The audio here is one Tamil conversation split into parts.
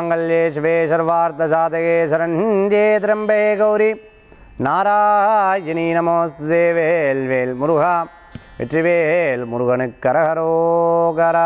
सर्वमङ्गलमाङ्गल्ये शिवे सर्वार्थसाधके शरण्ये त्र्यम्बे गौरी நாராயணி நமோஸ்து வேல்வேல் முருகா வெற்றிவேல் முருகனுக்கு கரகரோகரா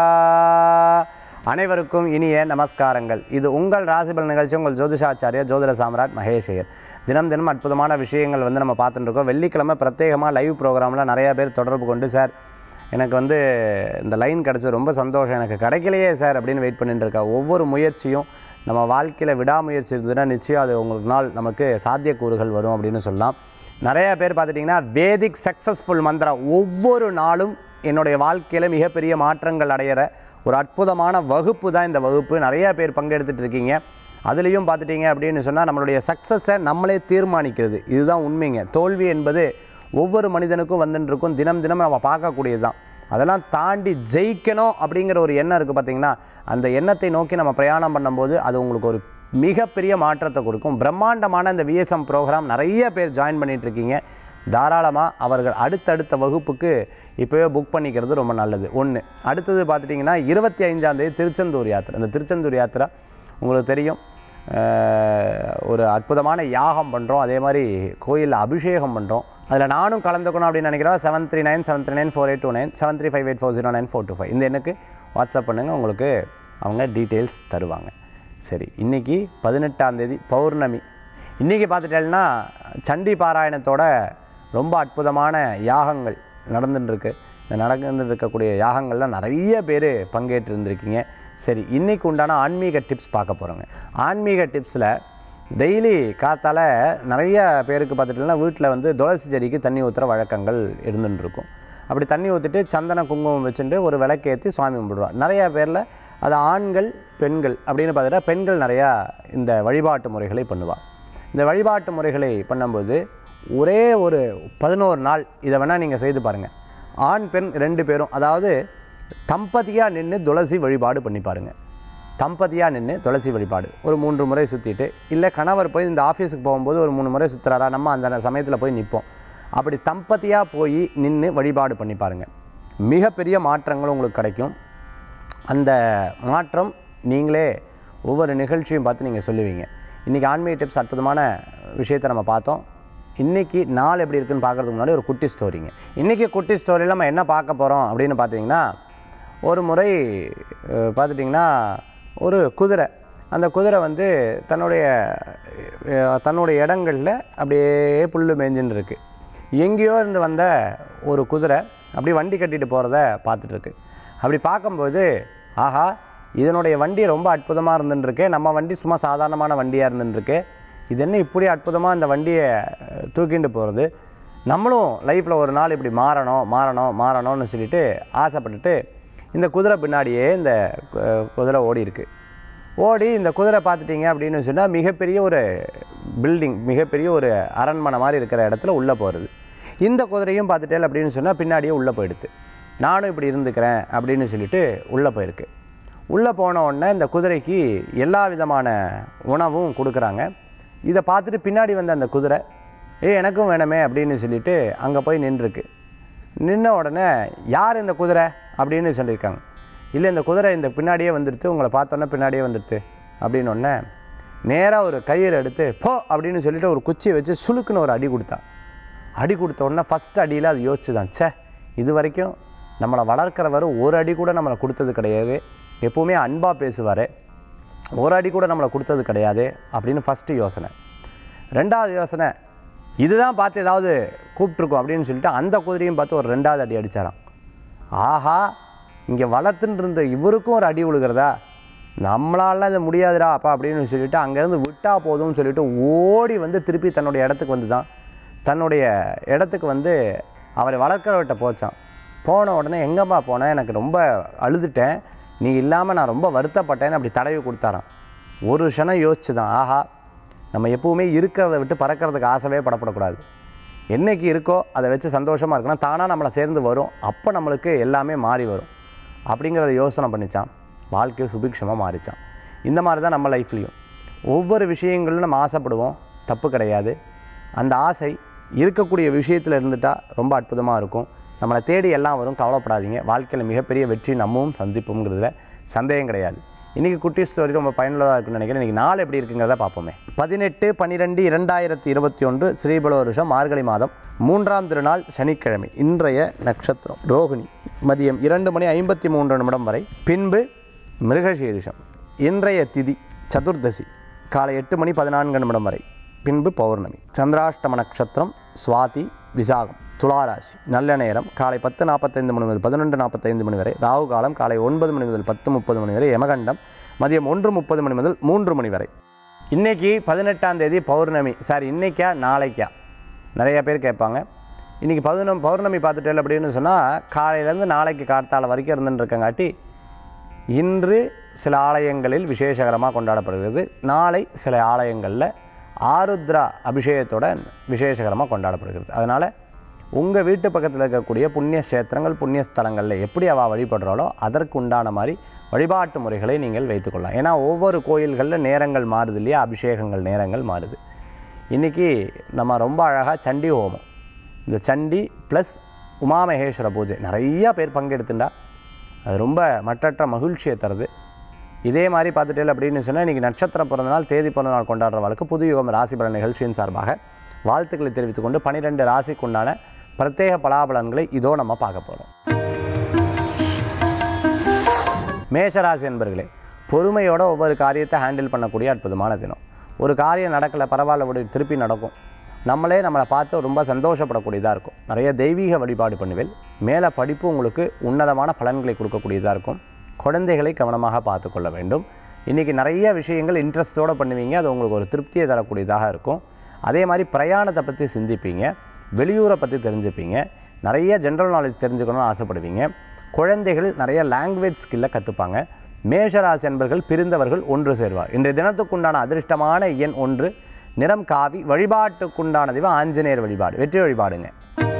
அனைவருக்கும் இனிய நமஸ்காரங்கள் இது உங்கள் ராசிபல் நிகழ்ச்சி உங்கள் ஜோதிஷாச்சாரியா ஜோதிட சாம்ராட் மகேஷையர் தினம் தினம் அற்புதமான விஷயங்கள் வந்து நம்ம பார்த்துட்டு இருக்கோம் வெள்ளிக்கிழமை பிரத்யேகமாக லைவ் ப்ரோக்ராமில் நிறையா பேர் தொடர்பு கொண்டு சார் எனக்கு வந்து இந்த லைன் கிடச்சி ரொம்ப சந்தோஷம் எனக்கு கிடைக்கலையே சார் அப்படின்னு வெயிட் பண்ணிட்டு இருக்கா ஒவ்வொரு முயற்சியும் நம்ம வாழ்க்கையில் விடாமுயற்சி இருந்ததுன்னா நிச்சயம் அது உங்களுக்கு நாள் நமக்கு சாத்தியக்கூறுகள் வரும் அப்படின்னு சொல்லலாம் நிறையா பேர் பார்த்துட்டிங்கன்னா வேதிக் சக்ஸஸ்ஃபுல் மந்திரா ஒவ்வொரு நாளும் என்னுடைய வாழ்க்கையில் மிகப்பெரிய மாற்றங்கள் அடையிற ஒரு அற்புதமான வகுப்பு தான் இந்த வகுப்பு நிறையா பேர் பங்கெடுத்துட்டு இருக்கீங்க அதுலேயும் பார்த்துட்டிங்க அப்படின்னு சொன்னால் நம்மளுடைய சக்ஸஸை நம்மளே தீர்மானிக்கிறது இதுதான் உண்மைங்க தோல்வி என்பது ஒவ்வொரு மனிதனுக்கும் வந்துட்டு இருக்கும் தினம் தினம் நம்ம பார்க்கக்கூடியது தான் அதெல்லாம் தாண்டி ஜெயிக்கணும் அப்படிங்கிற ஒரு எண்ணம் இருக்குது பார்த்தீங்கன்னா அந்த எண்ணத்தை நோக்கி நம்ம பிரயாணம் பண்ணும்போது அது உங்களுக்கு ஒரு மிகப்பெரிய மாற்றத்தை கொடுக்கும் பிரம்மாண்டமான இந்த விஎஸ்எம் ப்ரோக்ராம் நிறைய பேர் ஜாயின் பண்ணிட்டு இருக்கீங்க தாராளமாக அவர்கள் அடுத்தடுத்த வகுப்புக்கு இப்போவே புக் பண்ணிக்கிறது ரொம்ப நல்லது ஒன்று அடுத்தது பார்த்துட்டிங்கன்னா இருபத்தி ஐந்தாந்தேதி திருச்செந்தூர் யாத்திரை இந்த திருச்செந்தூர் யாத்திரை உங்களுக்கு தெரியும் அஹ், ஒரு அற்புதமான யாகம் பண்ணுறோம் அதே மாதிரி கோயிலில் அபிஷேகம் பண்ணுறோம் அதில் நானும் கலந்துக்கணும் அப்படின்னு நினைக்கிறேன் seven three nine seven three nine four eight two nine seven three five eight four zero nine four two five இந்த எண்ணுக்கு வாட்ஸ்அப் பண்ணுங்கள் உங்களுக்கு அவங்க டீட்டெயில்ஸ் தருவாங்க சரி இன்றைக்கி பதினெட்டாம் தேதி பௌர்ணமி இன்றைக்கி பார்த்துட்டேன்னா சண்டி பாராயணத்தோட ரொம்ப அற்புதமான யாகங்கள் நடந்துட்டு இருக்கு இந்த நடந்துட்டு இருக்கக்கூடிய யாகங்களில் நிறைய பேர் பங்கேற்று இருந்திருக்கீங்க சரி இன்னைக்கு உண்டான ஆன்மீக டிப்ஸ் பார்க்க போகிறோங்க ஆன்மீக டிப்ஸில் டெய்லி காத்தால நிறைய பேருக்கு பார்த்துட்டீங்கன்னா வீட்டில் வந்து துளசி செடிக்கு தண்ணி ஊற்றுற வழக்கங்கள் இருந்துட்டு இருக்கும் அப்படி தண்ணி ஊற்றிட்டு சந்தன குங்குமம் வச்சுட்டு ஒரு விளக்கேற்றி சுவாமி கும்பிடுவா நிறைய பேரில் அது ஆண்கள் பெண்கள் அப்படின்னு பார்த்துட்டா பெண்கள் நிறையா இந்த வழிபாட்டு முறைகளை பண்ணுவாள் இந்த வழிபாட்டு முறைகளை பண்ணும்போது ஒரே ஒரு பதினோரு நாள் இதை வேணால் நீங்கள் செய்து பாருங்கள் ஆண் பெண் ரெண்டு பேரும் அதாவது தம்பதியாக நின்று துளசி வழிபாடு பண்ணி பாருங்கள் தம்பதியாக நின்று துளசி வழிபாடு ஒரு மூன்று முறை சுற்றிட்டு இல்லை கணவர் போய் இந்த ஆஃபீஸுக்கு போகும்போது ஒரு மூணு முறை சுற்றுறாரா நம்ம அந்த சமயத்தில் போய் நிற்போம் அப்படி தம்பதியாக போய் நின்று வழிபாடு பண்ணி பாருங்கள் மிகப்பெரிய மாற்றங்கள் உங்களுக்கு கிடைக்கும் அந்த மாற்றம் நீங்களே ஒவ்வொரு நிகழ்ச்சியும் பார்த்து நீங்கள் சொல்லுவீங்க இன்றைக்கி ஆன்மீக டிப்ஸ் அற்புதமான விஷயத்தை நம்ம பார்த்தோம் இன்றைக்கி நாள் எப்படி இருக்குன்னு பார்க்குறதுக்கு முன்னாடி ஒரு குட்டி ஸ்டோரிங்க இன்றைக்கி குட்டி ஸ்டோரியில் நம்ம என்ன பார்க்க போகிறோம் அப்படின்னு பார்த்தீங்கன்னா ஒரு முறை அஹ், பார்த்துட்டிங்கன்னா ஒரு குதிரை அந்த குதிரை வந்து தன்னுடைய அஹ், தன்னுடைய இடங்களில் அப்படியே புல் மேய்ஞ்சுன்னு இருக்குது எங்கேயோ இருந்து வந்த ஒரு குதிரை அப்படி வண்டி கட்டிட்டு போகிறத பார்த்துட்ருக்கு அப்படி பார்க்கும்போது ஆஹா இதனுடைய வண்டி ரொம்ப அற்புதமாக இருந்துட்டுருக்கு நம்ம வண்டி சும்மா சாதாரணமான வண்டியாக இருந்துட்டுருக்கு இது என்ன இப்படி அற்புதமாக இந்த வண்டியை அஹ், தூக்கிட்டு போகிறது நம்மளும் லைஃப்பில் ஒரு நாள் இப்படி மாறணும் மாறணும் மாறணும்னு சொல்லிட்டு ஆசைப்பட்டுட்டு இந்த குதிரை பின்னாடியே இந்த கு- குதிரை ஓடி இருக்கு ஓடி இந்த குதிரை பார்த்துட்டீங்க அப்படின்னு சொன்னால் மிகப்பெரிய ஒரு பில்டிங் மிகப்பெரிய ஒரு அரண்மனை மாதிரி இருக்கிற இடத்துல உள்ளே போகிறது இந்த குதிரையும் பார்த்துட்டேன் அப்படின்னு சொன்னால் பின்னாடியே உள்ளே போயிடுது நானும் இப்படி இருந்துக்கிறேன் அப்படின்னு சொல்லிட்டு உள்ளே போயிருக்கு உள்ளே போன உடனே இந்த குதிரைக்கு எல்லா விதமான உணவும் கொடுக்குறாங்க இதை பார்த்துட்டு பின்னாடி வந்த அந்த குதிரை ஏ எனக்கும் வேணுமே அப்படின்னு சொல்லிட்டு அங்கே போய் நின்றுருக்கு நின்ன உடனே யார் இந்த குதிரை அப்படின்னு சொல்லியிருக்காங்க இல்லை இந்த குதிரை இந்த பின்னாடியே வந்துடுத்து உங்களை பார்த்தோன்னே பின்னாடியே வந்துடுது அப்படின்னு உடனே நேராக ஒரு கயிறு எடுத்து போ அப்படின்னு சொல்லிட்டு ஒரு குச்சியை வச்சு சுளுக்குன்னு ஒரு அடி கொடுத்தா அடி கொடுத்த உடனே ஃபஸ்ட் அடியில் அது யோசிச்சுதான் ச்சே இது வரைக்கும் நம்மளை வளர்க்குறவர் ஒரு அடி கூட நம்மளை கொடுத்தது கிடையாது எப்பவுமே அன்பாக பேசுவார் ஒரு அடி கூட நம்மளை கொடுத்தது கிடையாது அப்படின்னு ஃபஸ்ட்டு யோசனை ரெண்டாவது யோசனை இதுதான் பார்த்து ஏதாவது கூப்பிட்ருக்கோம் அப்படின்னு சொல்லிட்டு அந்த குதிரையும் பார்த்து ஒரு ரெண்டாவது அடி அடிச்சாராம் ஆஹா இங்கே வளர்த்துன்னு இருந்த இவருக்கும் ஒரு அடி விழுகிறதா நம்மளால இது முடியாதுடா அப்பா அப்படின்னு சொல்லிட்டு அங்கேருந்து விட்டா போதும்னு சொல்லிட்டு ஓடி வந்து திருப்பி தன்னுடைய இடத்துக்கு வந்து தான் தன்னுடைய இடத்துக்கு வந்து அவரை வளர்க்குறவர்கிட்ட போச்சான் போன உடனே எங்கம்மா போனேன் எனக்கு ரொம்ப அழுதுட்டேன் நீ இல்லாமல் நான் ரொம்ப வருத்தப்பட்டேன்னு அப்படி தடவி கொடுத்தாராம் ஒரு க்ஷணம் யோசிச்சு தான் ஆஹா நம்ம எப்பவுமே இருக்கிறத விட்டு பறக்கிறதுக்கு ஆசைவே படப்படக்கூடாது என்னைக்கு இருக்கோ அதை வச்சு சந்தோஷமாக இருக்கணும் தானாக நம்மளை சேர்ந்து வரும் அப்போ நம்மளுக்கு எல்லாமே மாறி வரும் அப்படிங்கிறத யோசனை பண்ணிச்சான் வாழ்க்கையை சுபிக்ஷமாக மாறிச்சான் இந்த மாதிரி தான் நம்ம லைஃப்லேயும் ஒவ்வொரு விஷயங்களும் நம்ம ஆசைப்படுவோம் தப்பு கிடையாது அந்த ஆசை இருக்கக்கூடிய விஷயத்தில் இருந்துட்டால் ரொம்ப அற்புதமாக இருக்கும் நம்மளை தேடி எல்லாம் வரும் கவலைப்படாதீங்க வாழ்க்கையில் மிகப்பெரிய வெற்றி நம்மவும் சந்திப்போங்கிறதுல சந்தேகம் கிடையாது இன்றைக்கி குட்டி ஸ்டோரி ரொம்ப பயனுள்ளதாக இருக்குன்னு நினைக்கிறேன் இன்றைக்கி நாள் எப்படி இருக்குங்கிறத பார்ப்போமே பதினெட்டு பன்னிரெண்டு இரண்டாயிரத்தி இருபத்தி ஒன்று ஸ்ரீபல வருஷம் மார்கழி மாதம் மூன்றாம் திருநாள் சனிக்கிழமை இன்றைய நட்சத்திரம் ரோகிணி மதியம் இரண்டு மணி ஐம்பத்தி மூன்று நிமிடம் வரை பின்பு மிருகசீரிஷம் இன்றைய திதி சதுர்தசி காலை எட்டு மணி பதினான்கு நிமிடம் வரை பின்பு பௌர்ணமி சந்திராஷ்டம நட்சத்திரம் சுவாதி விசாகம் துளாராசி நல்ல நேரம் காலை பத்து நாற்பத்தைந்து மணி முதல் பதினொன்று நாற்பத்தைந்து மணி வரை ராகு காலம் காலை ஒன்பது மணி முதல் பத்து முப்பது மணி வரை யமகண்டம் மதியம் ஒன்று முப்பது மணி முதல் மூன்று மணி வரை இன்னைக்கு பதினெட்டாம் தேதி பௌர்ணமி சார் இன்னைக்கா நாளைக்கா நிறைய பேர் கேட்பாங்க இன்றைக்கி பதினொன்று பௌர்ணமி பார்த்துட்டேன் அப்படின்னு சொன்னால் காலையிலேருந்து நாளைக்கு கார்த்தால வரைக்கும் இருந்துட்டு இருக்கங்காட்டி இன்று சில ஆலயங்களில் விசேஷகரமாக கொண்டாடப்படுகிறது நாளை சில ஆலயங்களில் ஆருத்ரா அபிஷேகத்தோட விசேஷகரமாக கொண்டாடப்படுகிறது அதனால் உங்கள் வீட்டு பக்கத்தில் இருக்கக்கூடிய புண்ணிய கஷேத்திரங்கள் புண்ணிய ஸ்தலங்களில் எப்படி அவள் வழிபடுறாளோ அதற்கு உண்டான மாதிரி வழிபாட்டு முறைகளை நீங்கள் வைத்துக்கொள்ளலாம் ஏன்னா ஒவ்வொரு கோயில்களில் நேரங்கள் மாறுது இல்லையா அபிஷேகங்கள் நேரங்கள் மாறுது இன்றைக்கி நம்ம ரொம்ப அழகாக சண்டி ஹோமம் இந்த சண்டி ப்ளஸ் உமாமகேஸ்வர பூஜை நிறையா பேர் பங்கெடுத்துண்டா அது ரொம்ப மற்றற்ற மகிழ்ச்சியை தருது இதே மாதிரி பார்த்துட்டேன் அப்படின்னு சொன்னால் இன்றைக்கி நட்சத்திர பிறந்தநாள் தேதி பிறந்தநாள் கொண்டாடுறவர்களுக்கு புது யுகம் ராசி பலன் நிகழ்ச்சியின் சார்பாக வாழ்த்துக்களை தெரிவித்துக் கொண்டு பனிரெண்டு ராசிக்குண்டான பிரத்யேக பலாபலன்களை இதோ நம்ம பார்க்க போகிறோம் மேஷராசி என்பர்களே பொறுமையோட ஒவ்வொரு காரியத்தை ஹேண்டில் பண்ணக்கூடிய அற்புதமான தினம் ஒரு காரியம் நடக்கலை பரவாயில்ல விடு திருப்பி நடக்கும் நம்மளே நம்மளை பார்த்து ரொம்ப சந்தோஷப்படக்கூடியதாக இருக்கும் நிறைய தெய்வீக வழிபாடு பண்ணுவேன் மேலே படிப்பு உங்களுக்கு உன்னதமான பலன்களை கொடுக்கக்கூடியதாக இருக்கும் குழந்தைகளை கவனமாக பார்த்து கொள்ள வேண்டும் இன்றைக்கி நிறைய விஷயங்கள் இன்ட்ரெஸ்ட்டோடு பண்ணுவீங்க அது உங்களுக்கு ஒரு திருப்தியை தரக்கூடியதாக இருக்கும் அதே மாதிரி பிரயாணத்தை பற்றி சிந்திப்பீங்க வெளியூரை பற்றி தெரிஞ்சுப்பீங்க நிறைய ஜென்ரல் நாலேஜ் தெரிஞ்சுக்கணும்னு ஆசைப்படுவீங்க குழந்தைகள் நிறைய லாங்குவேஜ் ஸ்கில்லை கற்றுப்பாங்க மேஷராசி என்பர்கள் பிரிந்தவர்கள் ஒன்று சேர்வார் இன்றைய தினத்துக்குண்டான அதிர்ஷ்டமான எண் ஒன்று நிறம் காவி வழிபாட்டுக்குண்டான தெய்வம் ஆஞ்சநேயர் வழிபாடு வெற்றி வழிபாடுங்க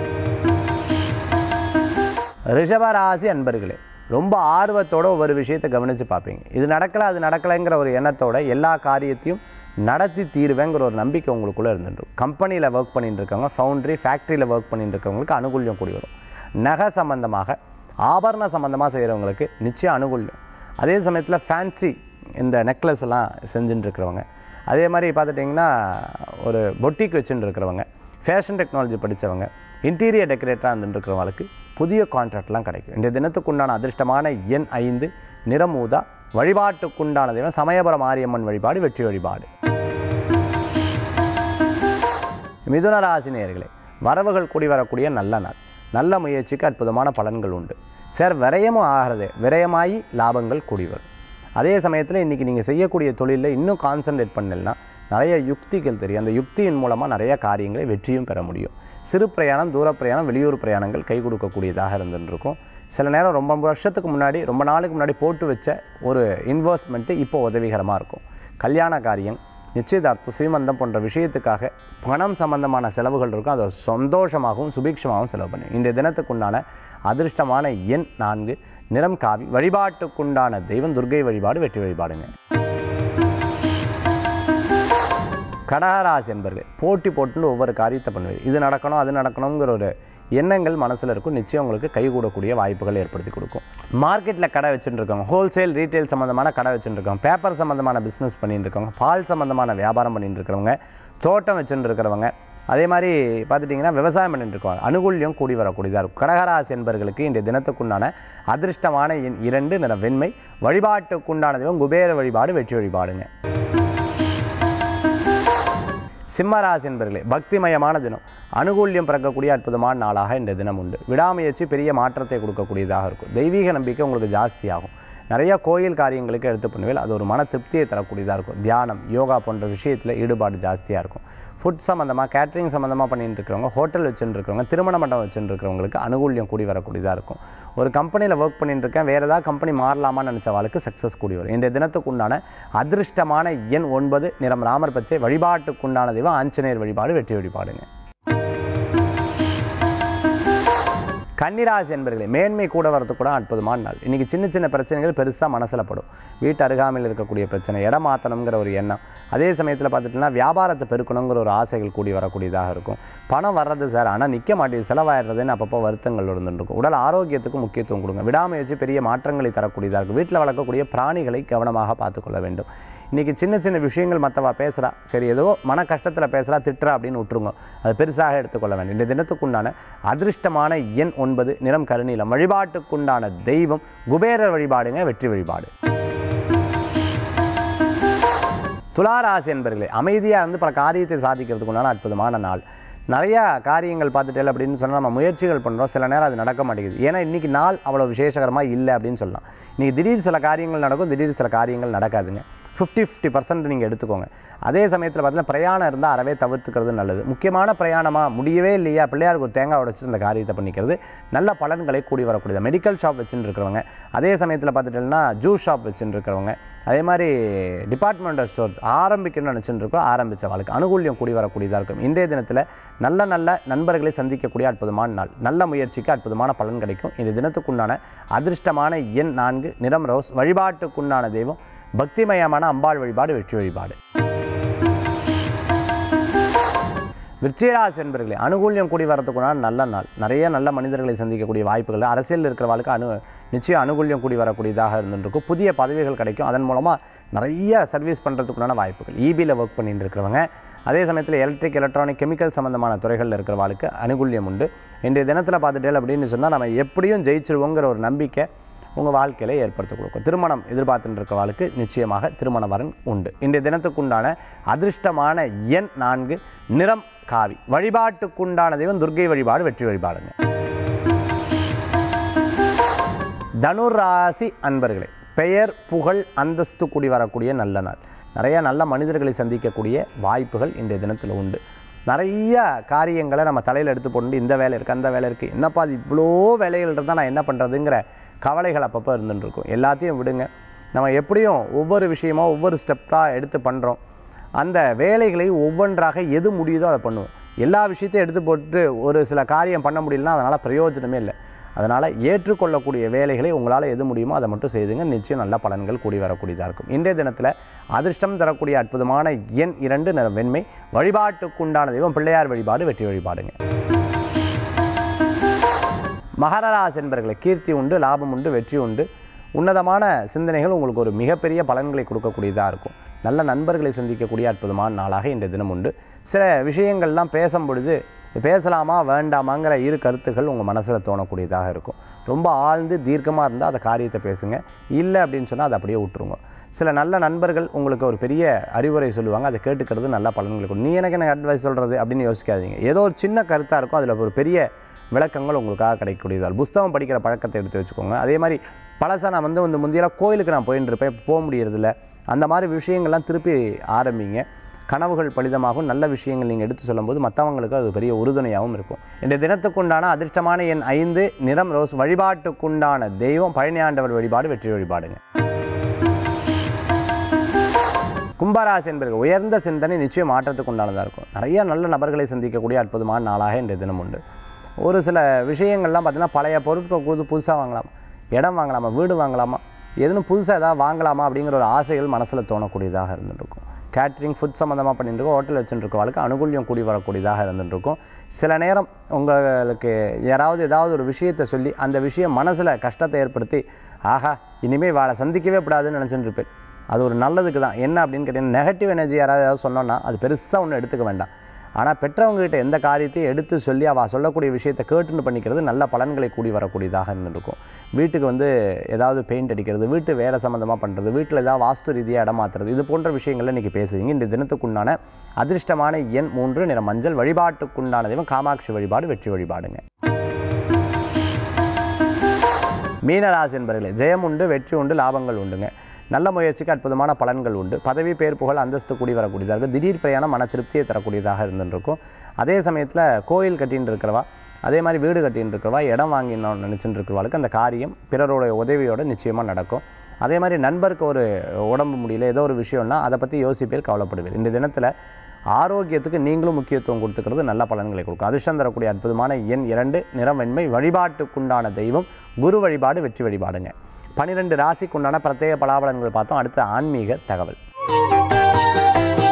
ரிஷபராசி அன்பர்களே ரொம்ப ஆர்வத்தோட ஒவ்வொரு விஷயத்தை கவனித்து பார்ப்பீங்க இது நடக்கலை அது நடக்கலைங்கிற ஒரு எண்ணத்தோட எல்லா காரியத்தையும் நடத்தி தீருவேங்கிற ஒரு நம்பிக்கை உங்களுக்குள்ளே இருந்துடும் கம்பெனியில் ஒர்க் பண்ணிட்டு இருக்கவங்க ஃபவுண்ட்ரி ஃபேக்ட்ரியில் ஒர்க் பண்ணிட்டு இருக்கவங்களுக்கு அனுகூல்யம் கூடி வரும் நகை சம்பந்தமாக ஆபரண சம்பந்தமாக செய்கிறவங்களுக்கு நிச்சயம் அனுகூல்யம் அதே சமயத்தில் ஃபேன்சி இந்த நெக்லஸ் எல்லாம் செஞ்சுட்டு இருக்கிறவங்க அதே மாதிரி பார்த்துட்டிங்கன்னா ஒரு பொட்டிக் வச்சுட்டு இருக்கிறவங்க ஃபேஷன் டெக்னாலஜி படித்தவங்க இன்டீரியர் டெக்கரேட்டராக இருந்துட்டு இருக்கிறவங்களுக்கு புதிய கான்ட்ராக்ட்லாம் கிடைக்கும் இந்த தினத்துக்குண்டான அதிர்ஷ்டமான எண் ஐந்து நிறமூதா வழிபாட்டுக்குண்டான தெய்வம் சமயபுரம் மாரியம்மன் வழிபாடு வெற்றி வழிபாடு மிதுன ராசி நேயர்களே வரவுகள் கூடி வரக்கூடிய நல்ல நாள் நல்ல முயற்சிக்கு அற்புதமான பலன்கள் உண்டு சார் விரயமும் ஆகிறது விரயமாகி லாபங்கள் கூடி வரும் அதே சமயத்தில் இன்றைக்கி நீங்கள் செய்யக்கூடிய தொழிலில் இன்னும் கான்சன்ட்ரேட் பண்ணலன்னா நிறைய யுக்திகள் தெரியும் அந்த யுக்தியின் மூலமாக நிறைய காரியங்களை வெற்றியும் பெற முடியும் சிறு பிரயாணம் தூர பிரயாணம் வெளியூர் பிரயாணங்கள் கை கொடுக்கக்கூடியதாக இருந்துருக்கும் சில நேரம் ரொம்ப வருஷத்துக்கு முன்னாடி ரொம்ப நாளுக்கு முன்னாடி போட்டு வச்ச ஒரு இன்வெஸ்ட்மெண்ட்டு இப்போ உதவிகரமாக இருக்கும் கல்யாண காரியம் நிச்சயதார்த்தம் சீமந்தம் போன்ற விஷயத்துக்காக பணம் சம்பந்தமான செலவுகள் இருக்கும் அதை சந்தோஷமாகவும் சுபீட்சமாகவும் செலவு பண்ணி இன்றைய தினத்துக்குண்டான அதிர்ஷ்டமான எண் நான்கு நிறம் காவி வழிபாட்டுக்குண்டான தெய்வம் துர்க்கை வழிபாடு வெற்றி வழிபாடுங்க கடகராசி என்பர்கள் போட்டி போட்டுன்னு ஒவ்வொரு காரியத்தை பண்ணுவது இது நடக்கணும் அது நடக்கணுங்கிற ஒரு எண்ணங்கள் மனசில் இருக்கும் நிச்சயம் உங்களுக்கு கைகூடக்கூடிய வாய்ப்புகள் ஏற்படுத்தி கொடுக்கும் மார்க்கெட்டில் கடை வச்சுட்டு இருக்கவங்க ஹோல்சேல் ரீட்டைல் சம்மந்தமான கடை வச்சுட்டு இருக்கவங்க பேப்பர் சம்மந்தமான பிஸ்னஸ் பண்ணிட்டு இருக்கவங்க பால் சம்மந்தமான வியாபாரம் பண்ணிட்டு இருக்கிறவங்க தோட்டம் வச்சுட்டு இருக்கிறவங்க அதே மாதிரி பார்த்துட்டிங்கன்னா விவசாயம் பண்ணிட்டு இருக்கவங்க அனுகூல்யம் கூடி வரக்கூடியதாக இருக்கும் கடகராசி என்பர்களுக்கு இன்றைய தினத்துக்குண்டான அதிர்ஷ்டமான எண் இரண்டு நிற வெண்மை வழிபாட்டுக்குண்டான தெய்வம் குபேர வழிபாடு வெற்றி வழிபாடுங்க சிம்மராசி என்பர்களே பக்திமயமான தினம் அனுகூல்யம் பிறக்கக்கூடிய அற்புதமான நாளாக இந்த தினம் உண்டு விடாமுயற்சி பெரிய மாற்றத்தை கொடுக்கக்கூடியதாக இருக்கும் தெய்வீக நம்பிக்கை உங்களுக்கு ஜாஸ்தியாகும் நிறைய கோயில் காரியங்களுக்கு எடுத்து பண்ணுவேன் அது ஒரு மன திருப்தியை தரக்கூடியதாக இருக்கும் தியானம் யோகா போன்ற விஷயத்தில் ஈடுபாடு ஜாஸ்தியாக இருக்கும் ஃபுட் சம்மந்தமாக கேட்ரிங் சம்மந்தமாக பண்ணிட்டு இருக்கிறவங்க ஹோட்டல் வச்சுட்டு இருக்கிறவங்க திருமண மண்டபம் வச்சுட்டு இருக்கிறவங்களுக்கு அனுகூல்யம் கூடி வரக்கூடியதாக இருக்கும் ஒரு கம்பெனியில் ஒர்க் பண்ணிட்டு இருக்கேன் வேறு ஏதாவது கம்பெனி மாறலாமான்னு நினச்ச வாழ்க்கை சக்ஸஸ் கூடி வரும் இன்றைய தினத்துக்குண்டான அதிர்ஷ்டமான எண் ஒன்பது நிறம் ராமர் பச்சை வழிபாட்டுக்குண்டான தெய்வம் ஆஞ்சநேயர் வழிபாடு வெற்றி வழிபாடுங்க கன்னிராசி என்பர்களே மேன்மை கூட வரதுக்கு கூட அற்புதமான நாள் இன்றைக்கி சின்ன சின்ன பிரச்சனைகள் பெருசாக மனசில் படும் வீட்டு அருகாமையில் இருக்கக்கூடிய பிரச்சனை இடம் மாற்றணுங்கிற ஒரு எண்ணம் அதே சமயத்தில் பார்த்துட்டிங்கன்னா வியாபாரத்தை பெருக்கணுங்கிற ஒரு ஆசைகள் கூடி வரக்கூடியதாக இருக்கும் பணம் வர்றது சார் ஆனால் நிற்க மாட்டேங்குது செலவாயிடுறதுன்னு அப்பப்போ வருத்தங்கள் இருந்துருக்கும் உடல் ஆரோக்கியத்துக்கு முக்கியத்துவம் கொடுங்க விடாமுயற்சி பெரிய மாற்றங்களை தரக்கூடியதாக இருக்கும் வீட்டில் வளர்க்கக்கூடிய பிராணிகளை கவனமாக பார்த்துக்கொள்ள வேண்டும் இன்றைக்கி சின்ன சின்ன விஷயங்கள் மற்றவா பேசுகிறா சரி ஏதோ மன கஷ்டத்தில் பேசுகிறா திட்டுறா அப்படின்னு விட்டுருங்க அது பெருசாக எடுத்துக்கொள்ள வேண்டும் இந்த தினத்துக்குண்டான அதிர்ஷ்டமான எண் ஒன்பது நிறம் கருநீலம் வழிபாட்டுக்குண்டான தெய்வம் குபேரர் வழிபாடுங்க வெற்றி வழிபாடு துளாராசி என்பர்களே அமைதியாக இருந்து பல காரியத்தை சாதிக்கிறதுக்கு உண்டான அற்புதமான நாள் நிறையா காரியங்கள் பார்த்துட்டேன் அப்படின்னு சொன்னால் நம்ம முயற்சிகள் பண்ணுறோம் சில நேரம் அது நடக்க மாட்டேங்குது ஏன்னா இன்றைக்கி நாள் அவ்வளோ விசேஷகரமாக இல்லை அப்படின்னு சொல்லலாம் இன்றைக்கி திடீர் சில காரியங்கள் நடக்கும் திடீர் சில காரியங்கள் நடக்காதுங்க ஃபிஃப்டி ஃபிஃப்டி பர்சன்ட் நீங்கள் எடுத்துக்கோங்க அதே சமயத்தில் பார்த்தீங்கன்னா பிரயாணம் இருந்தால் அறவே தவிர்த்துக்கிறது நல்லது முக்கியமான பிரயாணமாக முடியவே இல்லையா பிள்ளையாருக்கு ஒரு தேங்காய் உடைச்சிட்டு இந்த காரியத்தை பண்ணிக்கிறது நல்ல பலன்களை கூடி வரக்கூடியது மெடிக்கல் ஷாப் வச்சுட்டு இருக்கிறவங்க அதே சமயத்தில் பார்த்துட்டோம்னா ஜூஸ் ஷாப் வச்சுட்டு இருக்கிறவங்க அதே மாதிரி டிபார்ட்மெண்டல் ஸ்டோர் ஆரம்பிக்கணும்னு நினச்சிட்டு இருக்கோம் ஆரம்பித்த வாழ்க்கை அனுகூல்யம் கூடி வரக்கூடியதாக இருக்கும் இன்றைய தினத்தில் நல்ல நல்ல நண்பர்களை சந்திக்கக்கூடிய அற்புதமான நாள் நல்ல முயற்சிக்கு அற்புதமான பலன் கிடைக்கும் இந்த தினத்துக்குண்டான அதிர்ஷ்டமான எண் நான்கு நிறம் ரோஸ் வழிபாட்டுக்குண்டான தெய்வம் பக்திமயமான அம்பாள் வழிபாடு வெற்றி வழிபாடு விருச்சிகராசி என்பர்களே அனுகூல்யம் கூடி வரத்துக்குண்டான நல்ல நாள் நிறைய நல்ல மனிதர்களை சந்திக்கக்கூடிய வாய்ப்புகள் அரசியலில் இருக்கிறவர்களுக்கு அனு நிச்சயம் அனுகூல்யம் கூடி வரக்கூடியதாக இருந்துருக்கும் புதிய பதவிகள் கிடைக்கும் அதன் மூலமாக நிறைய சர்வீஸ் பண்ணுறதுக்குண்டான வாய்ப்புகள் இபியில் ஒர்க் பண்ணிட்டு இருக்கிறவங்க அதே சமயத்தில் எலக்ட்ரிக் எலக்ட்ரானிக் கெமிக்கல் சம்மந்தமான துறைகளில் இருக்கிறவர்களுக்கு அனுகூல்யம் உண்டு இன்றைய தினத்தில் பார்த்துட்டேன் அப்படின்னு சொன்னால் நம்ம எப்படியும் ஜெயிச்சிருவோங்கிற ஒரு நம்பிக்கை உங்கள் வாழ்க்கையில ஏற்படுத்தி கொடுக்கும் திருமணம் எதிர்பார்த்துட்டு இருக்கவாளுக்கு நிச்சயமாக திருமண வரன் உண்டு இன்றைய தினத்துக்குண்டான அதிர்ஷ்டமான எண் நான்கு நிறம் காவி வழிபாட்டுக்குண்டான தெய்வம் துர்க்கை வழிபாடு வெற்றி வழிபாடுங்க தனுர் ராசி அன்பர்களே பெயர் புகழ் அந்தஸ்து கூடி வரக்கூடிய நல்ல நாள் நிறைய நல்ல மனிதர்களை சந்திக்கக்கூடிய வாய்ப்புகள் இன்றைய தினத்தில் உண்டு நிறைய காரியங்களை நம்ம தலையில் எடுத்து போட்டு இந்த வேலை இருக்குது அந்த வேலை இருக்குது என்னப்பா அது இவ்வளோ வேலைகள் இருந்தால் நான் என்ன பண்ணுறதுங்கிற கவலைகள் அப்பப்போ இருந்துட்டு இருக்கும் எல்லாத்தையும் விடுங்க நம்ம எப்படியும் ஒவ்வொரு விஷயமா ஒவ்வொரு ஸ்டெப்பாக எடுத்து பண்ணுறோம் அந்த வேலைகளை ஒவ்வொன்றாக எது முடியுதோ அதை பண்ணுவோம் எல்லா விஷயத்தையும் எடுத்து போட்டு ஒரு சில காரியம் பண்ண முடியலன்னா அதனால் பிரயோஜனமே இல்லை அதனால் ஏற்றுக்கொள்ளக்கூடிய வேலைகளை உங்களால் எது முடியுமோ அதை மட்டும் செய்துங்க நிச்சயம் நல்ல பலன்கள் கூடி வரக்கூடியதாக இருக்கும் இன்றைய தினத்தில் அதிர்ஷ்டம் தரக்கூடிய அற்புதமான எண் இரண்டு நிற வெண்மை வழிபாட்டுக்குண்டான தெய்வம் பிள்ளையார் வழிபாடு வெற்றி வழிபாடுங்க மகரராசி என்பர்களை கீர்த்தி உண்டு லாபம் உண்டு வெற்றி உண்டு உன்னதமான சிந்தனைகள் உங்களுக்கு ஒரு மிகப்பெரிய பலன்களை கொடுக்கக்கூடியதாக இருக்கும் நல்ல நண்பர்களை சந்திக்கக்கூடிய அற்புதமான நாளாக இன்றைய தினம் உண்டு சில விஷயங்கள்லாம் பேசும் பொழுது பேசலாமா வேண்டாமாங்கிற இரு கருத்துக்கள் உங்கள் மனசில் தோணக்கூடியதாக இருக்கும் ரொம்ப ஆழ்ந்து தீர்க்கமாக இருந்தால் அந்த காரியத்தை பேசுங்க இல்லை அப்படின்னு சொன்னால் அதை அப்படியே விட்டுருங்க சில நல்ல நண்பர்கள் உங்களுக்கு ஒரு பெரிய அறிவுரை சொல்லுவாங்க அதை கேட்டுக்கிறது நல்ல பலன்களை கொடுக்கும் நீ எனக்கு என்ன அட்வைஸ் சொல்கிறது அப்படின்னு யோசிக்காதீங்க ஏதோ ஒரு சின்ன கருத்தாக இருக்கும் அதில் ஒரு பெரிய விளக்கங்கள் உங்களுக்காக கிடைக்கக்கூடியதால் புஸ்தகம் படிக்கிற பழக்கத்தை எடுத்து வச்சுக்கோங்க அதே மாதிரி பழசா நான் வந்து இந்த முந்தையெல்லாம் கோயிலுக்கு நான் போயின்னு இருப்பேன் இப்போ போக முடியறதில்ல அந்த மாதிரி விஷயங்கள்லாம் திருப்பி ஆரம்பிங்க கனவுகள் பலிதமாகும் நல்ல விஷயங்கள் நீங்கள் எடுத்து சொல்லும்போது மற்றவங்களுக்கு அது பெரிய உறுதுணையாகவும் இருக்கும் இந்த தினத்துக்குண்டான அதிர்ஷ்டமான எண் ஐந்து நிறம் ரோஸ் வழிபாட்டுக்குண்டான தெய்வம் பழனி ஆண்டவர் வழிபாடு வெற்றி வழிபாடுங்க கும்பராசி என்பது உயர்ந்த சிந்தனை நிச்சயம் மாற்றத்துக்கு உண்டானதாக இருக்கும் நிறைய நல்ல நபர்களை சந்திக்கக்கூடிய அற்புதமான நாளாக இன்றைய தினம் உண்டு ஒரு சில விஷயங்கள்லாம் பார்த்தீங்கன்னா பழைய பொருட்கள் கொடுத்து புதுசாக வாங்கலாமா இடம் வாங்கலாமா வீடு வாங்கலாமா எதுவும் புதுசாக ஏதாவது வாங்கலாமா அப்படிங்கிற ஒரு ஆசைகள் மனசில் தோணக்கூடியதாக இருந்துருக்கும் கேட்ரிங் ஃபுட் சம்மந்தமாக பண்ணிட்டு இருக்கோம் ஹோட்டல் வச்சுருக்கவளுக்கு அனுகூல்யம் கூடி வரக்கூடியதாக இருந்துருக்கும் சில நேரம் உங்களுக்கு யாராவது ஏதாவது ஒரு விஷயத்தை சொல்லி அந்த விஷயம் மனசில் கஷ்டத்தை ஏற்படுத்தி ஆஹா இனிமேல் வாழை சந்திக்கவே கூடாதுன்னு நினச்சிட்டு இருப்பேன் அது ஒரு நல்லதுக்கு தான் என்ன அப்படின்னு கேட்டிங்கன்னா நெகட்டிவ் எனர்ஜி யாராவது ஏதாவது சொன்னோன்னா அது பெருசாக ஒன்றும் எடுத்துக்க வேண்டாம் ஆனால் பெற்றவங்ககிட்ட எந்த காரியத்தையும் எடுத்து சொல்லி அவள் சொல்லக்கூடிய விஷயத்தை கேட்டுன்னு பண்ணிக்கிறது நல்ல பலன்களை கூடி வரக்கூடியதாக இருந்திருக்கும் வீட்டுக்கு வந்து ஏதாவது பெயிண்ட் அடிக்கிறது வீட்டு வேலை சம்மந்தமாக பண்ணுறது வீட்டில் ஏதாவது வாஸ்து ரீதியாக இடம் மாற்றுறது இது போன்ற விஷயங்களை இன்றைக்கி பேசுவீங்க இந்த தினத்துக்குண்டான அதிர்ஷ்டமான எண் மூன்று நிற மஞ்சள் வழிபாட்டுக்குண்டான தெய்வம் காமாட்சி வழிபாடு வெற்றி வழிபாடுங்க மீனராசி என்பர்களே ஜெயம் உண்டு வெற்றி உண்டு லாபங்கள் உண்டுங்க நல்ல முயற்சிக்கு அற்புதமான பலன்கள் உண்டு பதவி பேர் புகழ் அந்தஸ்து கூடி வரக்கூடியதாக இருக்கும் திடீர் பிரயாணம் மன திருப்தியை தரக்கூடியதாக இருந்துருக்கும் அதே சமயத்தில் கோயில் கட்டின்னு இருக்கிறவா அதே மாதிரி வீடு கட்டின்னு இருக்கிறவா இடம் வாங்கினோம் நினச்சிட்டு இருக்கிறவாளுக்கு அந்த காரியம் பிறருடைய உதவியோடு நிச்சயமாக நடக்கும் அதே மாதிரி நண்பருக்கு ஒரு உடம்பு முடியல ஏதோ ஒரு விஷயம்னா அதை பற்றி யோசிப்பேர் கவலைப்படுவீர் இந்த தினத்தில் ஆரோக்கியத்துக்கு நீங்களும் முக்கியத்துவம் கொடுத்துக்கிறது நல்ல பலன்களை கொடுக்கும் அதிர்ஷ்டம் தரக்கூடிய அற்புதமான எண் இரண்டு நிறம் வெண்மை வழிபாட்டுக்குண்டான தெய்வம் குரு வழிபாடு வெற்றி வழிபாடுங்க பன்னிரெண்டு ராசிக்குண்டான பிரத்யேக பலாபலன்கள் பார்த்தோம் அடுத்த ஆன்மீக தகவல்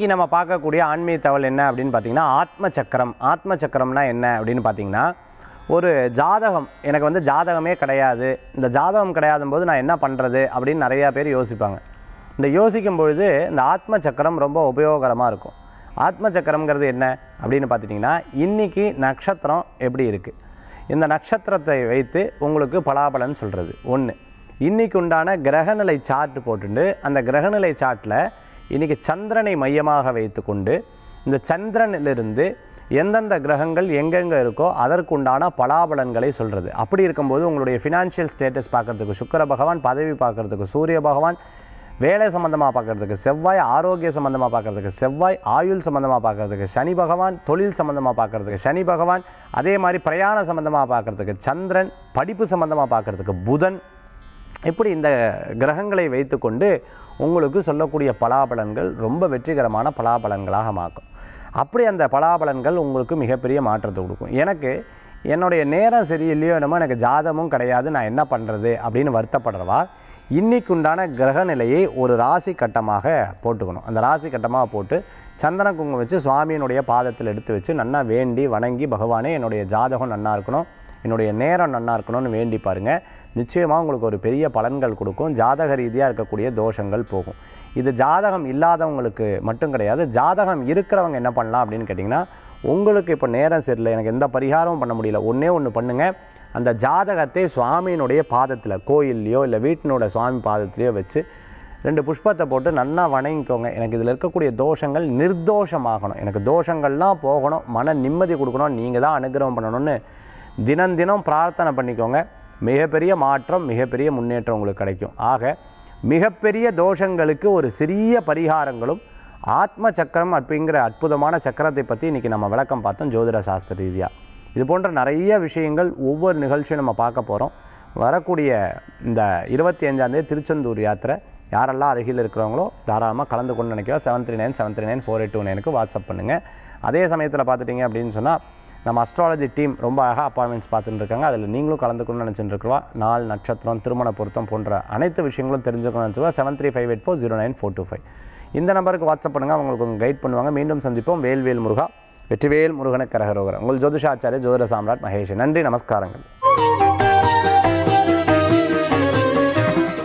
நம்ம பார்க்கக்கூடிய ஆன்மீக தகவல் என்ன அப்படின்னு பார்த்தீங்கன்னா ஆத்ம சக்கரம் ஆத்ம சக்கரம்னா என்ன அப்படின்னு பார்த்தீங்கன்னா ஒரு ஜாதகம் எனக்கு வந்து ஜாதகமே கிடையாது இந்த ஜாதகம் கிடையாதும் போது நான் என்ன பண்ணுறது அப்படின்னு நிறையா பேர் யோசிப்பாங்க இந்த யோசிக்கும் பொழுது இந்த ஆத்ம சக்கரம் ரொம்ப உபயோகரமாக இருக்கும் ஆத்ம சக்கரம்ங்கிறது என்ன அப்படின்னு பார்த்துட்டிங்கன்னா இன்றைக்கி நட்சத்திரம் எப்படி இருக்குது இந்த நட்சத்திரத்தை வைத்து உங்களுக்கு பலாபலன் சொல்கிறது ஒன்று இன்னைக்கு உண்டான கிரகநிலை சார்ட் போட்டுண்டு அந்த கிரகநிலை சார்ட்டில் இன்றைக்கி சந்திரனை மையமாக வைத்துக்கொண்டு இந்த சந்திரனிலிருந்து எந்தெந்த கிரகங்கள் எங்கெங்கே இருக்கோ அதற்குண்டான பலாபலன்களை சொல்கிறது அப்படி இருக்கும்போது உங்களுடைய ஃபினான்ஷியல் ஸ்டேட்டஸ் பார்க்குறதுக்கு சுக்கிர பகவான் பதவி பார்க்குறதுக்கு சூரிய பகவான் வேலை சம்மந்தமாக பார்க்குறதுக்கு செவ்வாய் ஆரோக்கிய சம்மந்தமாக பார்க்குறதுக்கு செவ்வாய் ஆயுள் சம்மந்தமாக பார்க்குறதுக்கு சனி பகவான் தொழில் சம்மந்தமாக பார்க்குறதுக்கு சனி பகவான் அதே மாதிரி பிரயாண சம்மந்தமாக பார்க்குறதுக்கு சந்திரன் படிப்பு சம்மந்தமாக பார்க்குறதுக்கு புதன் இப்படி இந்த கிரகங்களை வைத்துக்கொண்டு உங்களுக்கு சொல்லக்கூடிய பலாபலன்கள் ரொம்ப வெற்றிகரமான பலாபலன்களாக மாக்கும் அப்படி அந்த பலாபலன்கள் உங்களுக்கு மிகப்பெரிய மாற்றத்தை கொடுக்கும் எனக்கு என்னுடைய நேரம் சரியில்லையோ என்னமோ எனக்கு ஜாதமும் கிடையாது நான் என்ன பண்ணுறது அப்படின்னு வருத்தப்படுறவா இன்னைக்கு உண்டான கிரகநிலையை ஒரு ராசி கட்டமாக போட்டுக்கணும் அந்த ராசி கட்டமாக போட்டு சந்தன குங்குமம் வச்சு சுவாமியினுடைய பாதத்தில் எடுத்து வச்சு நன்னா வேண்டி வணங்கி பகவானே என்னுடைய ஜாதகம் நன்னா இருக்கணும் என்னுடைய நேரம் நன்னா இருக்கணும்னு வேண்டி பாருங்க நிச்சயமாக உங்களுக்கு ஒரு பெரிய பலன்கள் கொடுக்கும் ஜாதக ரீதியாக இருக்கக்கூடிய தோஷங்கள் போகும் இது ஜாதகம் இல்லாதவங்களுக்கு மட்டும் கிடையாது ஜாதகம் இருக்கிறவங்க என்ன பண்ணலாம் அப்படின்னு கேட்டிங்கன்னா உங்களுக்கு இப்போ நேரம் சரியில்லை எனக்கு எந்த பரிகாரமும் பண்ண முடியல ஒன்றே ஒன்று பண்ணுங்கள் அந்த ஜாதகத்தை சுவாமியினுடைய பாதத்தில் கோயில்லையோ இல்லை வீட்டினோட சுவாமி பாதத்திலையோ வச்சு ரெண்டு புஷ்பத்தை போட்டு நன்னா வணங்கிக்கோங்க எனக்கு இதில் இருக்கக்கூடிய தோஷங்கள் நிர்தோஷமாகணும் எனக்கு தோஷங்கள்லாம் போகணும் மன நிம்மதி கொடுக்கணும் நீங்கள் தான் அனுகிரகம் பண்ணணும்னு தினம் தினம் பிரார்த்தனை பண்ணிக்கோங்க மிகப்பெரிய மாற்றம் மிகப்பெரிய முன்னேற்றம் உங்களுக்கு கிடைக்கும் ஆக மிகப்பெரிய தோஷங்களுக்கு ஒரு சிறிய பரிகாரங்களும் ஆத்ம சக்கரம் அப்படிங்கிற அற்புதமான சக்கரத்தை பற்றி இன்றைக்கி நம்ம விளக்கம் பார்த்தோம் ஜோதிட சாஸ்திர ரீதியாக இது போன்ற நிறைய விஷயங்கள் ஒவ்வொரு நிகழ்ச்சியும் நம்ம பார்க்க போகிறோம் வரக்கூடிய இந்த இருபத்தி அஞ்சாந்தேதி திருச்செந்தூர் யாத்திரை யாரெல்லாம் அருகில் இருக்கிறவங்களோ தாராளமாக கலந்து கொண்டு நினைக்கிறோம் seven three nine seven three nine four eight two நைனுக்கு வாட்ஸ்அப் பண்ணுங்கள் அதே சமயத்தில் பார்த்துட்டிங்க அப்படின்னு சொன்னால் நம்ம அஸ்ட்ராலஜி டீம் ரொம்ப அழகாக அப்பாயின்மெண்ட்ஸ் பார்த்துட்டு இருக்காங்க அதில் நீங்களும் கலந்துக்கணும்னு நினச்சிட்டு இருக்கிறவா நாள் நட்சத்திரம் திருமண பொருத்தம் போன்ற அனைத்து விஷயங்களும் தெரிஞ்சுக்கணும்னு நினச்சிவா seven three five eight four zero nine four two five இந்த நம்பருக்கு வாட்ஸ்அப் பண்ணுங்கள் அவங்களுக்கு உங்க கைட் பண்ணுவாங்க மீண்டும் சந்திப்போம் வேல்வேல் முருகா வெற்றிவேல் முருகனுக்கு கரகரோகர் உங்கள் ஜோதிஷாச்சாரிய ஜோதிட சாம்ராட் மகேஷ் நன்றி நமஸ்காரங்கள்